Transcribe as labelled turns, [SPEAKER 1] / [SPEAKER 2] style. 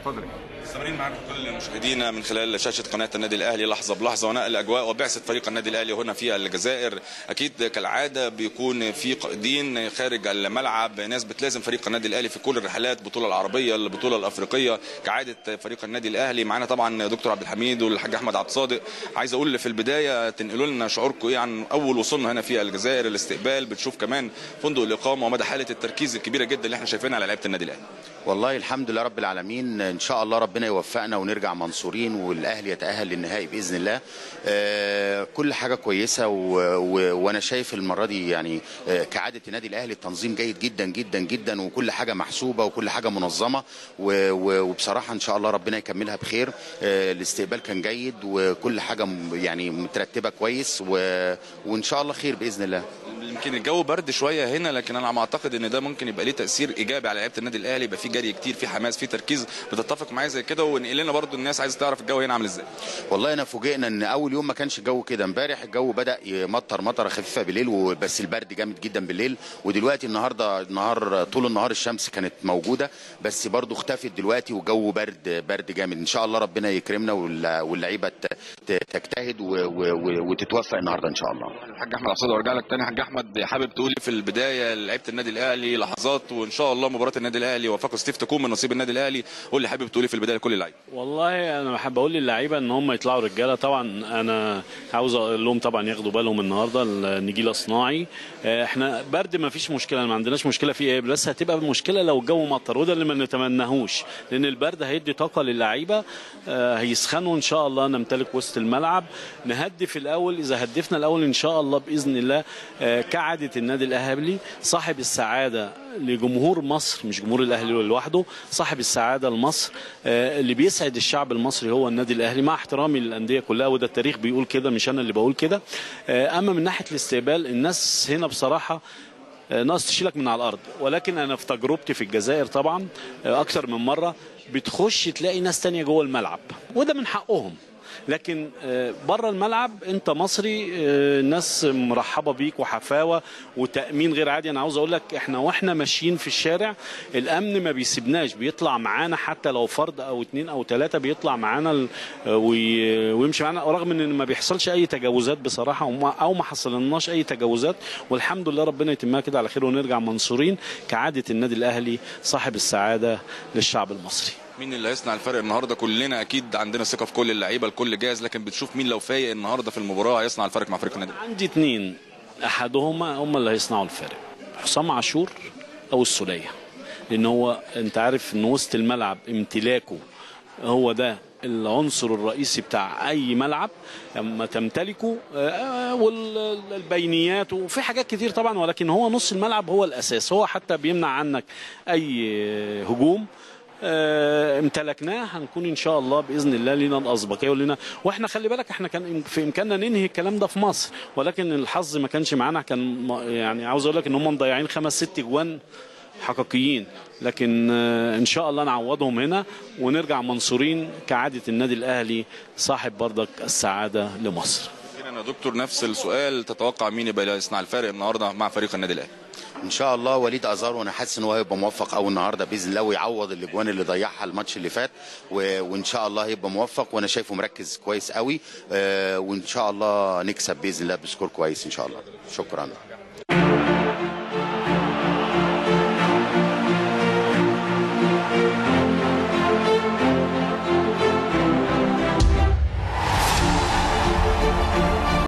[SPEAKER 1] اتفضل
[SPEAKER 2] مستمرين معكم كل مشاهدينا من خلال شاشه قناه النادي الاهلي لحظه بلحظه ونقل اجواء وبعثه فريق النادي الاهلي هنا في الجزائر اكيد كالعاده بيكون في قائدين خارج الملعب ناس بتلازم فريق النادي الاهلي في كل الرحلات البطوله العربيه البطوله الافريقيه كعاده فريق النادي الاهلي معانا طبعا دكتور عبد الحميد والحاج احمد عبد الصادق عايز اقول في البدايه تنقلوا لنا شعوركم ايه عن اول وصولنا هنا في الجزائر الاستقبال بتشوف كمان فندق الاقامه ومدى حاله التركيز الكبيره جدا اللي احنا شايفينها على لعيبه النادي الاهلي
[SPEAKER 3] والله الحمد لله رب العالمين ان شاء الله ربنا يوفقنا ونرجع منصورين والاهلي يتاهل للنهائي باذن الله آه كل حاجه كويسه و... و... وانا شايف المره دي يعني آه كعاده النادي الاهلي التنظيم جيد جدا جدا جدا وكل حاجه محسوبه وكل حاجه منظمه و... و... وبصراحه ان شاء الله ربنا يكملها بخير آه الاستقبال كان جيد وكل حاجه م- يعني مترتبه كويس و... وان شاء الله خير باذن الله
[SPEAKER 2] يمكن الجو برد شويه هنا لكن انا عم اعتقد ان ده ممكن يبقى ليه تاثير ايجابي على لعيبه النادي الاهلي يبقى في جري كتير في حماس في تركيز بتتفق معايا زي كده ونقل لنا برضو الناس عايزه تعرف الجو هنا عامل ازاي
[SPEAKER 3] والله انا فوجئنا ان اول يوم ما كانش الجو كده امبارح الجو بدا يمطر مطره خفيفه بالليل وبس البرد جامد جدا بالليل ودلوقتي النهارده النهار طول النهار الشمس كانت موجوده بس برضو اختفت دلوقتي والجو برد برد جامد ان شاء الله ربنا يكرمنا والل- واللعيبه ت- ت- تجتهد و- و- و- وتتوفق النهارده ان شاء الله
[SPEAKER 2] الحاج احمد عبد وارجع لك تاني حاج احمد حابب تقول في البدايه لعيبه النادي الاهلي لحظات وان شاء الله مباراه النادي الاهلي وفاق ستيف تكون من نصيب النادي الاهلي قول لي حابب تقولي في البدايه لكل اللعيبه
[SPEAKER 4] والله انا بحب اقول للعيبه ان هم يطلعوا رجاله طبعا انا عاوز اقول لهم طبعا ياخدوا بالهم النهارده النجيله صناعي آه، احنا برد ما فيش مشكله ما عندناش مشكله فيه ايه بس هتبقى مشكله لو الجو مطر وده اللي ما نتمناهوش لان البرد هيدي طاقه للعيبه آه، هيسخنوا ان شاء الله نمتلك وسط الملعب نهدي في الاول اذا هدفنا الاول ان شاء الله باذن الله آه، كعاده النادي الاهلي صاحب السعاده لجمهور مصر مش جمهور الاهلي لوحده صاحب السعاده لمصر آه، اللي بيسعد الشعب المصري هو النادي الاهلي مع احترامي للانديه كلها وده التاريخ بيقول كده مش انا اللي بقول كده آه، اما من ناحيه الاستقبال الناس هنا بصراحه آه، ناقص تشيلك من على الارض ولكن انا في تجربتي في الجزائر طبعا آه، اكتر من مره بتخش تلاقي ناس تانية جوه الملعب وده من حقهم لكن آه، بره الملعب انت مصري آه، الناس مرحبه بيك وحفاوه وتامين غير عادي انا عاوز اقول لك احنا واحنا ماشيين في الشارع الامن ما بيسيبناش بيطلع معانا حتى لو فرد او اتنين او ثلاثه بيطلع معانا ال- آه، وي- ويمشي معانا رغم ان ما بيحصلش اي تجاوزات بصراحه وما- او ما حصلناش اي تجاوزات والحمد لله ربنا يتمها كده على خير ونرجع منصورين كعاده النادي الاهلي صاحب السعاده للشعب المصري
[SPEAKER 2] مين اللي هيصنع الفرق النهارده كلنا اكيد عندنا ثقه في كل اللعيبه الكل جاهز لكن بتشوف مين لو فايق النهارده في المباراه هيصنع الفرق مع فريق النادي الأهلي.
[SPEAKER 4] عندي اتنين احدهما هم اللي هيصنعوا الفارق حسام عاشور او السوليه لان هو انت عارف ان وسط الملعب امتلاكه هو ده العنصر الرئيسي بتاع اي ملعب لما تمتلكه آه، والبينيات وفي حاجات كتير طبعا ولكن هو نص الملعب هو الاساس هو حتى بيمنع عنك اي هجوم آه، امتلكناه هنكون ان شاء الله باذن الله لينا الاسبقيه ولينا واحنا خلي بالك احنا كان في امكاننا ننهي الكلام ده في مصر ولكن الحظ ما كانش معانا كان م- يعني عاوز اقول لك ان هم مضيعين خمس ست جوان حقيقيين لكن آه، ان شاء الله نعوضهم هنا ونرجع منصورين كعاده النادي الاهلي صاحب برضك السعاده لمصر
[SPEAKER 2] أخيراً يا دكتور نفس السؤال تتوقع مين يبقى يصنع الفارق النهارده مع فريق النادي الاهلي
[SPEAKER 3] ان شاء الله وليد ازار وانا حاسس ان هو هيبقى موفق قوي النهارده باذن الله ويعوض الاجوان اللي ضيعها الماتش اللي فات و... وان شاء الله هيبقى موفق وانا شايفه مركز كويس قوي آه وان شاء الله نكسب باذن الله بسكور كويس ان شاء الله شكرا